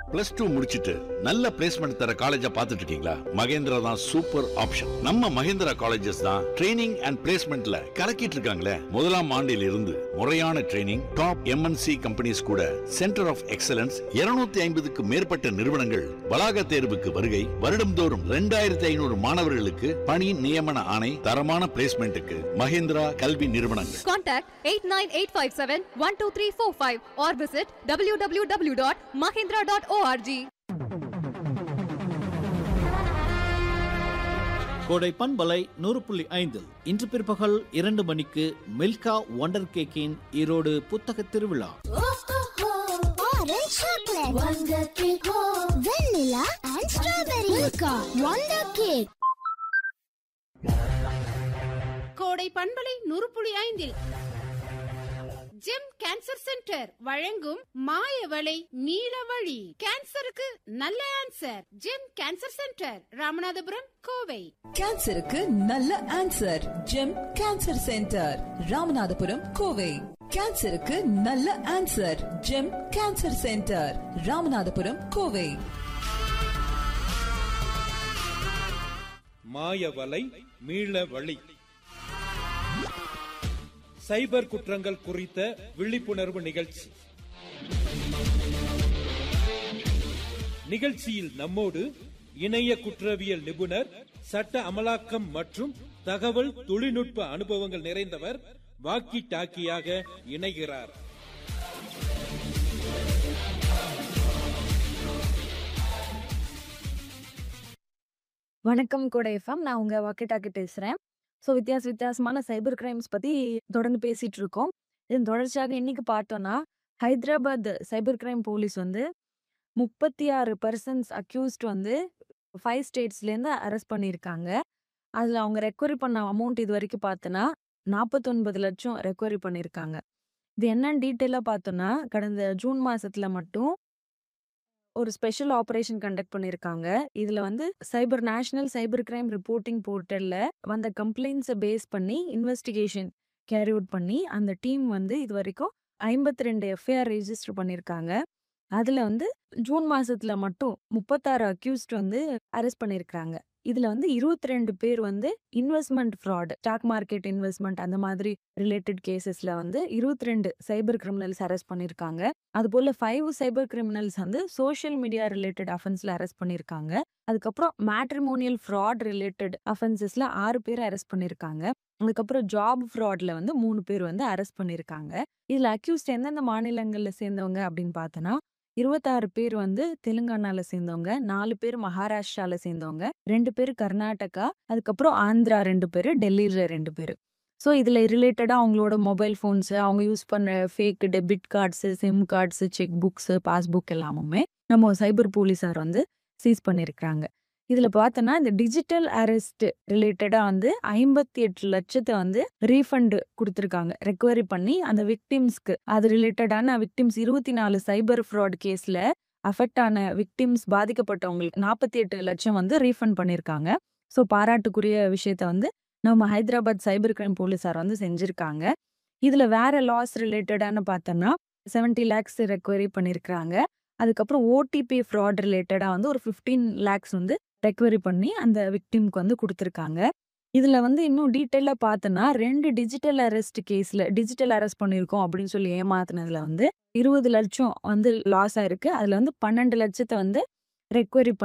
Plus two முடிச்சிட்டு நல்ல placement தர காலேஜா பார்த்துட்டு இருக்கீங்களா மகேந்திரா தான் சூப்பர் ஆப்ஷன் நம்ம மகேந்திரா காலேஜஸ் தான் ட்ரைனிங் அண்ட் பிளேஸ்மெண்ட்ல கலக்கிட்டு இருக்காங்களே முதலாம் ஆண்டில் இருந்து முறையான ட்ரைனிங் டாப் எம்என்சி கம்பெனிஸ் கூட சென்டர் ஆஃப் எக்ஸலன்ஸ் 250 ஐம்பதுக்கு மேற்பட்ட நிறுவனங்கள் வளாக தேர்வுக்கு வருகை வருடம்தோறும் ரெண்டாயிரத்தி ஐநூறு மாணவர்களுக்கு பணி நியமன ஆணை தரமான பிளேஸ்மெண்ட்டுக்கு மகேந்திரா கல்வி நிறுவனங்கள் Contact 89857-12345 or visit www.mahindra.org. கோடை பண்பலை நூறு புள்ளி ஐந்து இன்று பிற்பகல் இரண்டு மணிக்கு மில்கா ஒண்டர் கேக்கின் ஈரோடு புத்தக திருவிழா Orange chocolate, Wonder cake, vanilla and strawberry, Milka, Wonder cake. கோடை பண்பலை நூறு ஐந்தில் ஜெம் கேன்சர் சென்டர் வழங்கும் மாயவளை நீலவழி கேன்சருக்கு நல்ல answer Gem cancer centre Ramanathapuram Kovai கேன்சருக்கு நல்ல answer Gem cancer centre Ramanathapuram Kovai கேன்சருக்கு நல்ல answer Gem cancer centre Ramanathapuram Kovai மாயவலை மீள வழி சைபர் குற்றங்கள் குறித்த விழிப்புணர்வு நிகழ்ச்சி நிகழ்ச்சியில் நம்மோடு இணைய குற்றவியல் நிபுணர் சட்ட அமலாக்கம் மற்றும் தகவல் தொழில்நுட்ப அனுபவங்கள் நிறைந்தவர் வாக்கி டாக்கியாக இணைகிறார் வணக்கம் கூட எஃப்எம் நான் உங்க வாக்கிட்டாக்கி பேசுறேன் ஸோ வித்தியாச வித்தியாசமான சைபர் கிரைம்ஸ் பத்தி தொடர்ந்து பேசிட்டு இருக்கோம் இதன் தொடர்ச்சியாக இன்னைக்கு பார்த்தோம்னா ஹைதராபாத் சைபர் கிரைம் போலீஸ் வந்து முப்பத்தி ஆறு பர்சன்ஸ் அக்யூஸ்ட் வந்து ஃபைவ் ஸ்டேட்ஸ்லேருந்து அரெஸ்ட் பண்ணியிருக்காங்க அதில் அவங்க ரெக்கவரி பண்ண அமௌண்ட் இது வரைக்கும் பார்த்தோன்னா நாற்பத்தொன்பது லட்சம் ரெக்கவரி பண்ணியிருக்காங்க இது என்னன்னு டீட்டெயிலாக பார்த்தோன்னா கடந்த ஜூன் மாசத்துல மட்டும் ஒரு ஸ்பெஷல் ஆபரேஷன் கண்டக்ட் பண்ணியிருக்காங்க இதுல வந்து cyber national cyber crime reporting போர்ட்டல்ல வந்த கம்ப்ளைண்ட்ஸை பேஸ் பண்ணி இன்வெஸ்டிகேஷன் கேரி அவுட் பண்ணி அந்த டீம் வந்து இது வரைக்கும் ஐம்பத்தி ரெண்டு எஃப்ஐஆர் ரெஜிஸ்டர் பண்ணியிருக்காங்க அதுல வந்து ஜூன் மாசத்துல மட்டும் முப்பத்தாறு அக்யூஸ்ட் வந்து அரெஸ்ட் பண்ணியிருக்காங்க இதுல வந்து இருபத்தி ரெண்டு பேர் வந்து investment fraud stock market investment அந்த மாதிரி ரிலேட்டட் கேசஸ்ல வந்து இருபத்தி ரெண்டு சைபர் கிரிமினல்ஸ் அரெஸ்ட் பண்ணியிருக்காங்க அது போல ஃபைவ் சைபர் கிரிமினல்ஸ் வந்து சோஷியல் மீடியா ரிலேட்டட் அஃபென்ஸ்ல அரெஸ்ட் பண்ணியிருக்காங்க அதுக்கப்புறம் மேட்ரிமோனியல் ஃப்ராட் ரிலேட்டட் அஃபென்சஸ்ல ஆறு பேர் அரெஸ்ட் பண்ணியிருக்காங்க அதுக்கப்புறம் ஜாப் ஃப்ராட்ல வந்து மூணு பேர் வந்து அரெஸ்ட் பண்ணியிருக்காங்க இதுல அக்யூஸ்ட் எந்தெந்த மாநிலங்கள்ல சேர்ந்தவங்க அப்படின்னு பார்த்தோன்னா இருபத்தாறு பேர் வந்து தெலுங்கானால சேர்ந்தவங்க நாலு பேர் மகாராஷ்டிரால சேர்ந்தவங்க ரெண்டு பேர் கர்நாடகா அதுக்கப்புறம் ஆந்திரா ரெண்டு பேர் டெல்லியில ரெண்டு பேர் ஸோ இதில் ரிலேட்டடாக அவங்களோட மொபைல் ஃபோன்ஸு அவங்க யூஸ் பண்ணுற fake debit cards sim cards cheque books passbook எல்லாமுமே நம்ம சைபர் போலீஸார் வந்து சீஸ் பண்ணியிருக்கிறாங்க இதில் பார்த்தோன்னா இந்த டிஜிட்டல் அரெஸ்ட் ரிலேட்டடாக வந்து ஐம்பத்தி எட்டு லட்சத்தை வந்து ரீஃபண்டு கொடுத்துருக்காங்க ரெக்கவரி பண்ணி அந்த விக்டிம்ஸ்க்கு அது ரிலேட்டடான விக்டிம்ஸ் இருபத்தி நாலு சைபர் ஃப்ராட் கேஸில் அஃபெக்ட் ஆன விக்டிம்ஸ் பாதிக்கப்பட்டவங்களுக்கு நாற்பத்தி எட்டு லட்சம் வந்து ரீஃபண்ட் பண்ணியிருக்காங்க ஸோ பாராட்டுக்குரிய விஷயத்த வந்து நம்ம ஹைதராபாத் சைபர் கிரைம் போலீஸார் வந்து செஞ்சுருக்காங்க இதில் வேற லாஸ் ரிலேட்டடான பார்த்தோன்னா செவன்ட்டி லேக்ஸ் ரெக்கவரி பண்ணியிருக்கிறாங்க அதுக்கப்புறம் ஓடிபி ஃப்ராட் ரிலேட்டடாக வந்து ஒரு ஃபிஃப்டீன் லேக்ஸ் வந்து ரெக்கவரி பண்ணி அந்த விக்டிம்க்கு வந்து கொடுத்துருக்காங்க இதில் வந்து இன்னும் டீட்டெயிலாக பார்த்தோன்னா ரெண்டு டிஜிட்டல் அரெஸ்ட் கேஸில் டிஜிட்டல் அரெஸ்ட் பண்ணியிருக்கோம் அப்படின்னு சொல்லி ஏமாத்துனதுல வந்து இருபது லட்சம் வந்து லாஸ் ஆயிருக்கு அதில் வந்து பன்னெண்டு லட்சத்தை வந்து ரெக்கவரி